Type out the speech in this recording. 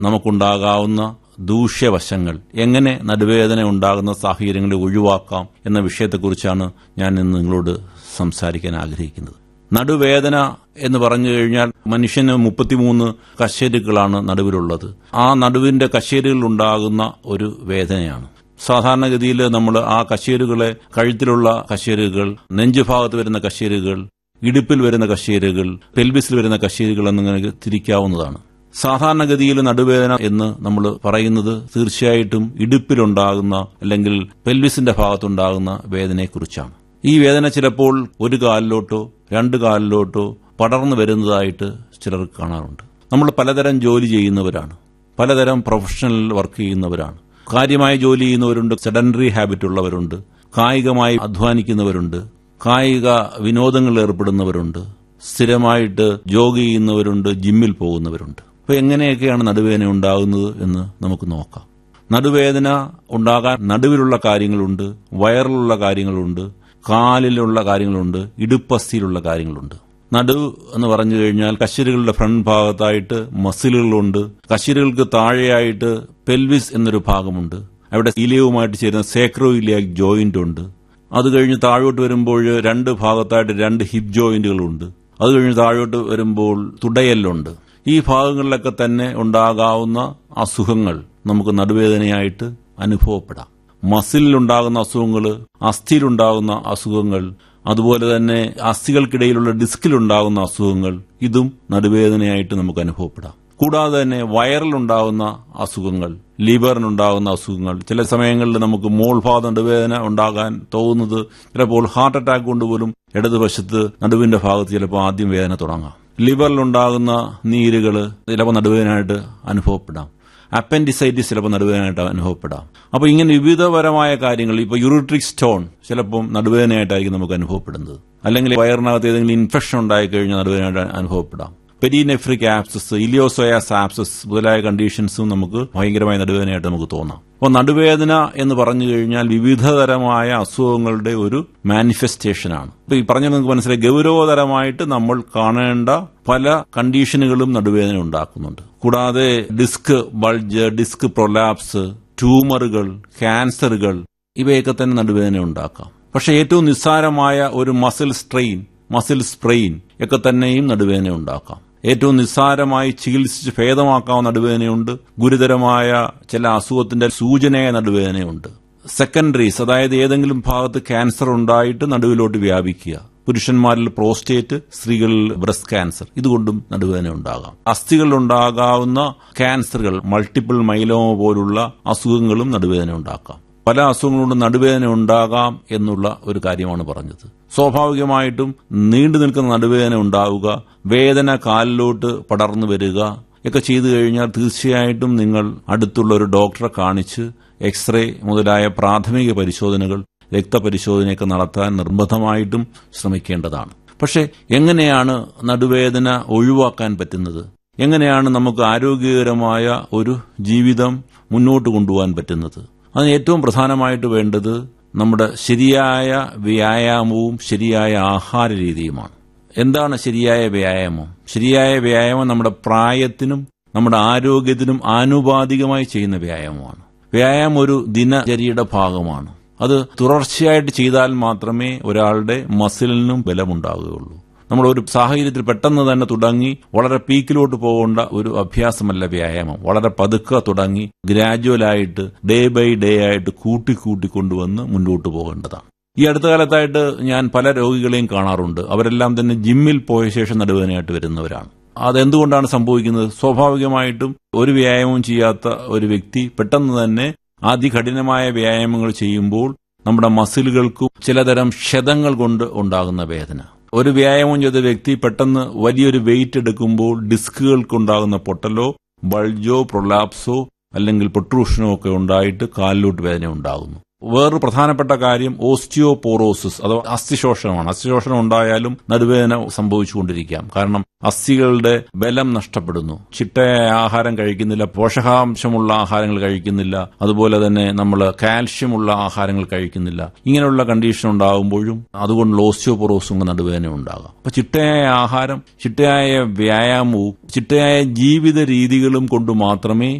നമുക്കുണ്ടാകാവുന്ന ദൂഷ്യവശങ്ങൾ എങ്ങനെ നടുവേദന ഉണ്ടാകുന്ന സാഹചര്യങ്ങളെ ഒഴിവാക്കാം എന്ന വിഷയത്തെക്കുറിച്ചാണ് ഞാൻ ഇന്ന് നിങ്ങളോട് സംസാരിക്കാൻ ആഗ്രഹിക്കുന്നത് നടുവേദന എന്ന് പറഞ്ഞു കഴിഞ്ഞാൽ മനുഷ്യന് മുപ്പത്തിമൂന്ന് കശേരുക്കളാണ് നടുവിലുള്ളത് ആ നടുവിന്റെ കശേരുകളിൽ ഉണ്ടാകുന്ന ഒരു വേദനയാണ് സാധാരണഗതിയിൽ നമ്മൾ ആ കശേരുകളെ കഴുത്തിലുള്ള കശേരുകൾ നെഞ്ചുഭാഗത്ത് വരുന്ന കശേരുകൾ ഇടുപ്പിൽ വരുന്ന കശേരുകൾ പെൽവിസിൽ വരുന്ന കശേരുകൾ എന്നിങ്ങനെ തിരിക്കാവുന്നതാണ് സാധാരണഗതിയിൽ നടുവേദന എന്ന് നമ്മൾ പറയുന്നത് തീർച്ചയായിട്ടും ഇടുപ്പിലുണ്ടാകുന്ന അല്ലെങ്കിൽ പെൽവിസിന്റെ ഭാഗത്തുണ്ടാകുന്ന വേദനയെക്കുറിച്ചാണ് ഈ വേദന ചിലപ്പോൾ ഒരു കാലിലോട്ടോ രണ്ട് കാലിലോട്ടോ പടർന്നു വരുന്നതായിട്ട് ചിലർക്ക് കാണാറുണ്ട് നമ്മൾ പലതരം ജോലി ചെയ്യുന്നവരാണ് പലതരം പ്രൊഫഷണൽ വർക്ക് ചെയ്യുന്നവരാണ് കാര്യമായ ജോലി ചെയ്യുന്നവരുണ്ട് സെഡൻഡറി ഹാബിറ്റ് ഉള്ളവരുണ്ട് കായികമായി അധ്വാനിക്കുന്നവരുണ്ട് കായിക വിനോദങ്ങളിൽ ഏർപ്പെടുന്നവരുണ്ട് സ്ഥിരമായിട്ട് ജോഗ് ചെയ്യുന്നവരുണ്ട് ജിമ്മിൽ പോകുന്നവരുണ്ട് അപ്പൊ എങ്ങനെയൊക്കെയാണ് നടുവേദന ഉണ്ടാകുന്നത് എന്ന് നമുക്ക് നോക്കാം നടുവേദന ഉണ്ടാകാൻ നടുവിലുള്ള കാര്യങ്ങളുണ്ട് വയറിലുള്ള കാര്യങ്ങളുണ്ട് കാലിലുള്ള കാര്യങ്ങളുണ്ട് ഇടുപ്പസ്ഥിയിലുള്ള കാര്യങ്ങളുണ്ട് നടു എന്ന് പറഞ്ഞു കഴിഞ്ഞാൽ കശേരുകളുടെ ഫ്രണ്ട് ഭാഗത്തായിട്ട് മസിലുകളുണ്ട് കശേരുകൾക്ക് താഴെയായിട്ട് പെൽവിസ് എന്നൊരു ഭാഗമുണ്ട് അവിടെ ഇലിയവുമായിട്ട് ചേരുന്ന സേക്രോ ഇലിയാക് ജോയിന്റ് ഉണ്ട് അത് കഴിഞ്ഞ് താഴോട്ട് വരുമ്പോൾ രണ്ട് ഭാഗത്തായിട്ട് രണ്ട് ഹിപ്പ് ജോയിന്റുകളുണ്ട് അത് കഴിഞ്ഞ് താഴോട്ട് വരുമ്പോൾ തുടയല്ലുണ്ട് ഈ ഭാഗങ്ങളിലൊക്കെ തന്നെ ഉണ്ടാകാവുന്ന അസുഖങ്ങൾ നമുക്ക് നടുവേദനയായിട്ട് അനുഭവപ്പെടാം മസിലിലുണ്ടാകുന്ന അസുഖങ്ങൾ അസ്ഥിയിലുണ്ടാകുന്ന അസുഖങ്ങൾ അതുപോലെ തന്നെ അസ്ഥികൾക്കിടയിലുള്ള ഡിസ്കിലുണ്ടാകുന്ന അസുഖങ്ങൾ ഇതും നടുവേദനയായിട്ട് നമുക്ക് അനുഭവപ്പെടാം കൂടാതെ തന്നെ വയറിലുണ്ടാകുന്ന അസുഖങ്ങൾ ലിവറിനുണ്ടാകുന്ന അസുഖങ്ങൾ ചില സമയങ്ങളിൽ നമുക്ക് മോൾഭാഗം നടുവേദന ഉണ്ടാകാൻ തോന്നുന്നത് ചിലപ്പോൾ ഹാർട്ട് അറ്റാക്ക് കൊണ്ടുപോലും ഇടതുവശത്ത് നടുവിന്റെ ഭാഗത്ത് ചിലപ്പോൾ ആദ്യം വേദന തുടങ്ങാം ലിവറിലുണ്ടാകുന്ന നീരുകൾ ചിലപ്പോൾ നടുവേദനയായിട്ട് അനുഭവപ്പെടാം അപ്പൻഡിസൈറ്റിസ് ചിലപ്പോൾ നടുവേദനയായിട്ട് അനുഭവപ്പെടാം അപ്പോൾ ഇങ്ങനെ വിവിധപരമായ കാര്യങ്ങൾ ഇപ്പോൾ യൂറിട്രിക് സ്റ്റോൺ ചിലപ്പം നടുവേദനയായിട്ടായിരിക്കും നമുക്ക് അനുഭവപ്പെടുന്നത് അല്ലെങ്കിൽ വയറിനകത്ത് ഏതെങ്കിലും ഇൻഫെക്ഷൻ ഉണ്ടായി കഴിഞ്ഞാൽ നടുവേദനയായിട്ട് അനുഭവപ്പെടാം പെരിനെഫ്രിക് ആപ്സസ് ഇലിയോസോയാസ് ആപ്സസ് മുതലായ കണ്ടീഷൻസും നമുക്ക് ഭയങ്കരമായ നടുവേദനയായിട്ട് നമുക്ക് തോന്നാം അപ്പോൾ നടുവേദന എന്ന് പറഞ്ഞു കഴിഞ്ഞാൽ വിവിധതരമായ അസുഖങ്ങളുടെ ഒരു മാനിഫെസ്റ്റേഷനാണ് ഇപ്പൊ ഈ പറഞ്ഞ നിങ്ങൾക്ക് മനസ്സിലായി ഗൗരവതരമായിട്ട് നമ്മൾ കാണേണ്ട പല കണ്ടീഷനുകളും നടുവേദന ഉണ്ടാക്കുന്നുണ്ട് കൂടാതെ ഡിസ്ക് ബൾജ് ഡിസ്ക് പ്രൊലാപ്സ് ട്യൂമറുകൾ ക്യാൻസറുകൾ ഇവയൊക്കെ തന്നെ നടുവേദന ഉണ്ടാക്കാം പക്ഷെ ഏറ്റവും നിസ്സാരമായ ഒരു മസിൽ സ്ട്രെയിൻ മസിൽ സ്പ്രെയിൻ ഒക്കെ തന്നെയും നടുവേദന ഉണ്ടാക്കാം ഏറ്റവും നിസ്സാരമായി ചികിത്സിച്ച് ഭേദമാക്കാവുന്ന നടുവേദനയുണ്ട് ഗുരുതരമായ ചില അസുഖത്തിന്റെ സൂചനയായ നടുവേദനയുണ്ട് സെക്കൻഡറീസ് അതായത് ഏതെങ്കിലും ഭാഗത്ത് ക്യാൻസർ ഉണ്ടായിട്ട് നടുവിലോട്ട് വ്യാപിക്കുക പുരുഷന്മാരിൽ പ്രോസ്റ്റേറ്റ് സ്ത്രീകളിൽ ബ്രസ്റ്റ് ക്യാൻസർ ഇതുകൊണ്ടും നടുവേദന ഉണ്ടാകാം അസ്ഥികളിൽ ഉണ്ടാകാവുന്ന ക്യാൻസറുകൾ മൾട്ടിപ്പിൾ മൈലോമ പോലുള്ള അസുഖങ്ങളും നടുവേദന ഉണ്ടാക്കാം പല അസുഖങ്ങളുണ്ട് നടുവേദന ഉണ്ടാകാം എന്നുള്ള ഒരു കാര്യമാണ് പറഞ്ഞത് സ്വാഭാവികമായിട്ടും നീണ്ടു നിൽക്കുന്ന നടുവേദന ഉണ്ടാവുക വേദന കാലിലോട്ട് പടർന്നു വരിക ഒക്കെ ചെയ്തു കഴിഞ്ഞാൽ തീർച്ചയായിട്ടും നിങ്ങൾ അടുത്തുള്ള ഒരു ഡോക്ടറെ കാണിച്ച് എക്സ്റേ മുതലായ പ്രാഥമിക പരിശോധനകൾ രക്തപരിശോധനയൊക്കെ നടത്താൻ നിർബന്ധമായിട്ടും ശ്രമിക്കേണ്ടതാണ് പക്ഷെ എങ്ങനെയാണ് നടുവേദന ഒഴിവാക്കാൻ പറ്റുന്നത് എങ്ങനെയാണ് നമുക്ക് ആരോഗ്യകരമായ ഒരു ജീവിതം മുന്നോട്ട് കൊണ്ടുപോകാൻ പറ്റുന്നത് അതിന് ഏറ്റവും പ്രധാനമായിട്ട് വേണ്ടത് നമ്മുടെ ശരിയായ വ്യായാമവും ശരിയായ ആഹാര രീതിയുമാണ് എന്താണ് ശരിയായ വ്യായാമം ശരിയായ വ്യായാമം നമ്മുടെ പ്രായത്തിനും നമ്മുടെ ആരോഗ്യത്തിനും ആനുപാതികമായി ചെയ്യുന്ന വ്യായാമമാണ് വ്യായാമം ഒരു ദിനചര്യയുടെ ഭാഗമാണ് അത് തുടർച്ചയായിട്ട് ചെയ്താൽ മാത്രമേ ഒരാളുടെ മസിലിനും ബലമുണ്ടാകുകയുള്ളൂ നമ്മൾ ഒരു സാഹചര്യത്തിൽ പെട്ടെന്ന് തന്നെ തുടങ്ങി വളരെ പീക്കിലോട്ട് പോകേണ്ട ഒരു അഭ്യാസമല്ല വ്യായാമം വളരെ പതുക്കെ തുടങ്ങി ഗ്രാജുവലായിട്ട് ഡേ ബൈ ഡേ ആയിട്ട് കൂട്ടി കൂട്ടി കൊണ്ടുവന്ന് മുന്നോട്ട് പോകേണ്ടതാണ് ഈ അടുത്ത കാലത്തായിട്ട് ഞാൻ പല രോഗികളെയും കാണാറുണ്ട് അവരെല്ലാം തന്നെ ജിമ്മിൽ പോയ ശേഷം നടുവേദനയായിട്ട് വരുന്നവരാണ് അതെന്തുകൊണ്ടാണ് സംഭവിക്കുന്നത് സ്വാഭാവികമായിട്ടും ഒരു വ്യായാമവും ചെയ്യാത്ത ഒരു വ്യക്തി പെട്ടെന്ന് തന്നെ അതികഠിനമായ വ്യായാമങ്ങൾ ചെയ്യുമ്പോൾ നമ്മുടെ മസിലുകൾക്കും ചിലതരം ക്ഷതങ്ങൾ കൊണ്ട് ഉണ്ടാകുന്ന വേദന ഒരു വ്യായാമം ചെയ്ത വ്യക്തി പെട്ടെന്ന് വലിയൊരു വെയിറ്റ് എടുക്കുമ്പോൾ ഡിസ്കുകൾക്കുണ്ടാകുന്ന പൊട്ടലോ ബൾജോ പ്രൊലാപ്സോ അല്ലെങ്കിൽ പൊട്രൂഷനോ ഒക്കെ ഉണ്ടായിട്ട് കാലിലോട്ട് വേദന ഉണ്ടാകുന്നു വേറൊരു പ്രധാനപ്പെട്ട കാര്യം ഓസ്റ്റിയോപോറോസിസ് അഥവാ അസ്ഥിശോഷണമാണ് അസ്ഥിശോഷണം ഉണ്ടായാലും നടുവേദന സംഭവിച്ചുകൊണ്ടിരിക്കാം കാരണം അസ്ഥികളുടെ ബലം നഷ്ടപ്പെടുന്നു ചിട്ടയായ ആഹാരം കഴിക്കുന്നില്ല പോഷകാംശമുള്ള ആഹാരങ്ങൾ കഴിക്കുന്നില്ല അതുപോലെ തന്നെ നമ്മൾ കാൽഷ്യമുള്ള ആഹാരങ്ങൾ കഴിക്കുന്നില്ല ഇങ്ങനെയുള്ള കണ്ടീഷൻ ഉണ്ടാകുമ്പോഴും അതുകൊണ്ടുള്ള ഓസ്റ്റിയോപോറോസും കൊണ്ട് നടുവേദന ഉണ്ടാകാം അപ്പൊ ചിട്ടയായ ആഹാരം ചിട്ടയായ വ്യായാമവും ചിട്ടയായ ജീവിത രീതികളും കൊണ്ട് മാത്രമേ